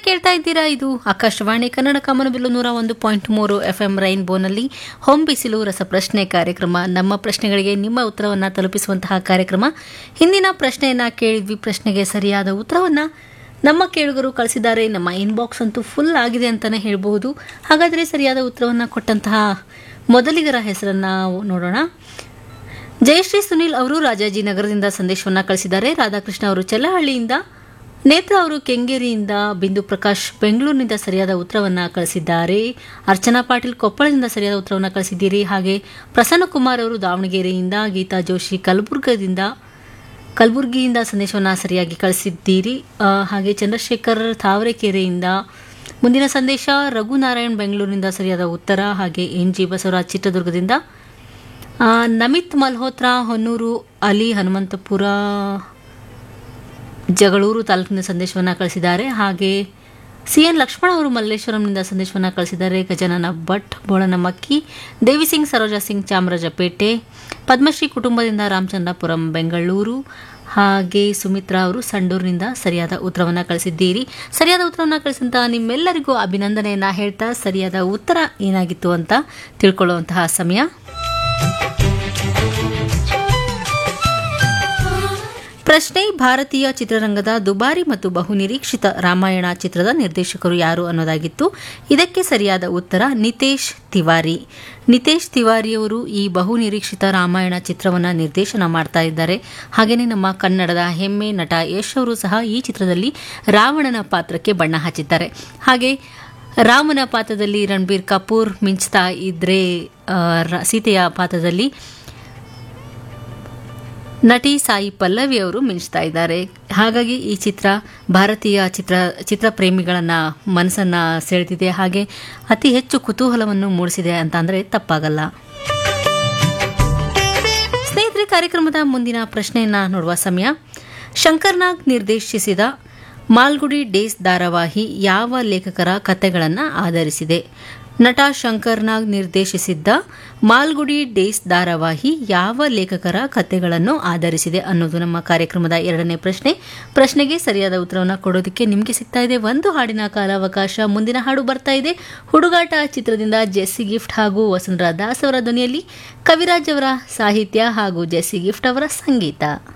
ಕೇಳ್ತಾ ಇದ್ದೀರಾ ಇದು ಆಕಾಶವಾಣಿ ಕನ್ನಡ ಕಾಮನಬಿಲ್ಲು ನೂರ ಒಂದು ಪಾಯಿಂಟ್ ಮೂರು ಎಫ್ ಎಂ ರೈನ್ಬೋನಲ್ಲಿ ಹೋಮ್ ಬಿಸಿಲು ರಸಪ್ರಶ್ನೆ ಕಾರ್ಯಕ್ರಮ ನಮ್ಮ ಪ್ರಶ್ನೆಗಳಿಗೆ ನಿಮ್ಮ ಉತ್ತರವನ್ನು ತಲುಪಿಸುವಂತಹ ಕಾರ್ಯಕ್ರಮ ಹಿಂದಿನ ಪ್ರಶ್ನೆಯನ್ನ ಕೇಳಿದ್ವಿ ಪ್ರಶ್ನೆಗೆ ಸರಿಯಾದ ಉತ್ತರವನ್ನ ನಮ್ಮ ಕೇಳುಗರು ಕಳಿಸಿದ್ದಾರೆ ನಮ್ಮ ಇನ್ಬಾಕ್ಸ್ ಅಂತೂ ಫುಲ್ ಆಗಿದೆ ಅಂತಲೇ ಹೇಳಬಹುದು ಹಾಗಾದರೆ ಸರಿಯಾದ ಉತ್ತರವನ್ನು ಕೊಟ್ಟಂತಹ ಮೊದಲಿಗರ ಹೆಸರನ್ನ ನೋಡೋಣ ಜಯಶ್ರೀ ಸುನಿಲ್ ಅವರು ರಾಜಾಜಿನಗರದಿಂದ ಸಂದೇಶವನ್ನ ಕಳಿಸಿದ್ದಾರೆ ರಾಧಾಕೃಷ್ಣ ಅವರು ಚೆಲ್ಲಹಳ್ಳಿಯಿಂದ ನೇತ್ರ ಅವರು ಕೆಂಗೇರಿಯಿಂದ ಬಿಂದು ಪ್ರಕಾಶ್ ಬೆಂಗಳೂರಿನಿಂದ ಸರಿಯಾದ ಉತ್ತರವನ್ನ ಕಳಿಸಿದ್ದಾರೆ ಅರ್ಚನಾ ಪಾಟೀಲ್ ಕೊಪ್ಪಳದಿಂದ ಸರಿಯಾದ ಉತ್ತರವನ್ನು ಕಳಿಸಿದ್ದೀರಿ ಹಾಗೆ ಪ್ರಸನ್ನ ಕುಮಾರ್ ಅವರು ದಾವಣಗೆರೆಯಿಂದ ಗೀತಾ ಜೋಶಿ ಕಲಬುರ್ಗದಿಂದ ಕಲಬುರಗಿಯಿಂದ ಸಂದೇಶವನ್ನು ಸರಿಯಾಗಿ ಕಳಿಸಿದ್ದೀರಿ ಆ, ಹಾಗೆ ಚಂದ್ರಶೇಖರ್ ತಾವರೆಕೆರೆಯಿಂದ ಮುಂದಿನ ಸಂದೇಶ ರಘುನಾರಾಯಣ್ ಬೆಂಗಳೂರಿನಿಂದ ಸರಿಯಾದ ಉತ್ತರ ಹಾಗೆ ಎನ್ ಜಿ ಬಸವರಾಜ್ ಚಿತ್ರದುರ್ಗದಿಂದ ಆ, ನಮಿತ್ ಮಲ್ಹೋತ್ರಾ ಹೊನ್ನೂರು ಅಲಿ ಹನುಮಂತಪುರ ಜಗಳೂರು ತಾಲೂಕಿನ ಸಂದೇಶವನ್ನು ಕಳಿಸಿದ್ದಾರೆ ಹಾಗೆ ಸಿ ಎನ್ ಲಕ್ಷ್ಮಣ ಅವರು ಮಲ್ಲೇಶ್ವರಂನಿಂದ ಸಂದೇಶವನ್ನು ಕಳಿಸಿದ್ದಾರೆ ಗಜನನ ಭಟ್ ಬೋಳನಮಕ್ಕಿ ದೇವಿ ಸಿಂಗ್ ಸರೋಜಾ ಸಿಂಗ್ ಚಾಮರಾಜಪೇಟೆ ಪದ್ಮಶ್ರೀ ಕುಟುಂಬದಿಂದ ರಾಮಚಂದ್ರಪುರಂ ಬೆಂಗಳೂರು ಹಾಗೆ ಸುಮಿತ್ರಾ ಅವರು ಸಂಡೂರಿನಿಂದ ಸರಿಯಾದ ಉತ್ತರವನ್ನು ಕಳಿಸಿದ್ದೀರಿ ಸರಿಯಾದ ಉತ್ತರವನ್ನು ಕಳಿಸಿದಂತಹ ನಿಮ್ಮೆಲ್ಲರಿಗೂ ಅಭಿನಂದನೆಯನ್ನ ಹೇಳ್ತಾ ಸರಿಯಾದ ಉತ್ತರ ಏನಾಗಿತ್ತು ಅಂತ ತಿಳ್ಕೊಳ್ಳುವಂತಹ ಸಮಯ ಪ್ರಶ್ನೆ ಭಾರತೀಯ ಚಿತ್ರರಂಗದ ದುಬಾರಿ ಮತ್ತು ಬಹುನಿರೀಕ್ಷಿತ ರಾಮಾಯಣ ಚಿತ್ರದ ನಿರ್ದೇಶಕರು ಯಾರು ಅನ್ನೋದಾಗಿತ್ತು ಇದಕ್ಕೆ ಸರಿಯಾದ ಉತ್ತರ ನಿತೇಶ್ ತಿವಾರಿ ನಿತೇಶ್ ತಿವಾರಿಯವರು ಈ ಬಹುನಿರೀಕ್ಷಿತ ರಾಮಾಯಣ ಚಿತ್ರವನ್ನು ನಿರ್ದೇಶನ ಮಾಡ್ತಾ ಇದ್ದಾರೆ ಹಾಗೆಯೇ ನಮ್ಮ ಕನ್ನಡದ ಹೆಮ್ಮೆ ನಟ ಯಶ್ ಅವರು ಸಹ ಈ ಚಿತ್ರದಲ್ಲಿ ರಾವಣನ ಪಾತ್ರಕ್ಕೆ ಬಣ್ಣ ಹಚ್ಚಿದ್ದಾರೆ ಹಾಗೆ ರಾಮನ ಪಾತ್ರದಲ್ಲಿ ರಣಬೀರ್ ಕಪೂರ್ ಮಿಂಚ್ತಾ ಇದ್ರೆ ಆ, ರ- ಸೀತೆಯ ಪಾತ್ರದಲ್ಲಿ ನಟಿ ಸಾಯಿ ಪಲ್ಲವಿ ಅವರು ಮಿಂಚ್ತಾ ಇದ್ದಾರೆ ಹಾಗಾಗಿ ಈ ಚಿತ್ರ ಭಾರತೀಯ ಚಿತ್ರ ಚಿತ್ರ ಪ್ರೇಮಿಗಳನ್ನ ಮನಸ್ಸನ್ನ ಸೆಳೆದಿದೆ ಹಾಗೆ ಅತಿ ಹೆಚ್ಚು ಕುತೂಹಲವನ್ನು ಮೂಡಿಸಿದೆ ಅಂತ ಅಂದರೆ ತಪ್ಪಾಗಲ್ಲ ಸ್ನೇಹಿತರೆ ಕಾರ್ಯಕ್ರಮದ ಮುಂದಿನ ಪ್ರಶ್ನೆಯನ್ನ ನೋಡುವ ಸಮಯ ಶಂಕರ್ನಾಗ್ ನಿರ್ದೇಶಿಸಿದ ಮಾಲ್ಗುಡಿ ಡೇಸ್ ಧಾರಾವಾಹಿ ಯಾವ ಲೇಖಕರ ಕಥೆಗಳನ್ನು ಆಧರಿಸಿದೆ ನಟ ಶಂಕರ್ನಾಗ್ ನಿರ್ದೇಶಿಸಿದ್ದ ಮಾಲ್ಗುಡಿ ಡೇಸ್ ಧಾರಾವಾಹಿ ಯಾವ ಲೇಖಕರ ಕಥೆಗಳನ್ನು ಆಧರಿಸಿದೆ ಅನ್ನೋದು ನಮ್ಮ ಕಾರ್ಯಕ್ರಮದ ಎರಡನೇ ಪ್ರಶ್ನೆ ಪ್ರಶ್ನೆಗೆ ಸರಿಯಾದ ಉತ್ತರವನ್ನು ಕೊಡೋದಕ್ಕೆ ನಿಮಗೆ ಸಿಗ್ತಾ ಇದೆ ಒಂದು ಹಾಡಿನ ಕಾಲಾವಕಾಶ ಮುಂದಿನ ಹಾಡು ಬರ್ತಾ ಇದೆ ಹುಡುಗಾಟ ಚಿತ್ರದಿಂದ ಜೆಸ್ಸಿ ಗಿಫ್ಟ್ ಹಾಗೂ ವಸುಂಧರಾ ದಾಸ್ ಅವರ ಧ್ವನಿಯಲ್ಲಿ ಕವಿರಾಜ್ ಅವರ ಸಾಹಿತ್ಯ ಹಾಗೂ ಜೆಸ್ಸಿ ಗಿಫ್ಟ್ ಅವರ ಸಂಗೀತ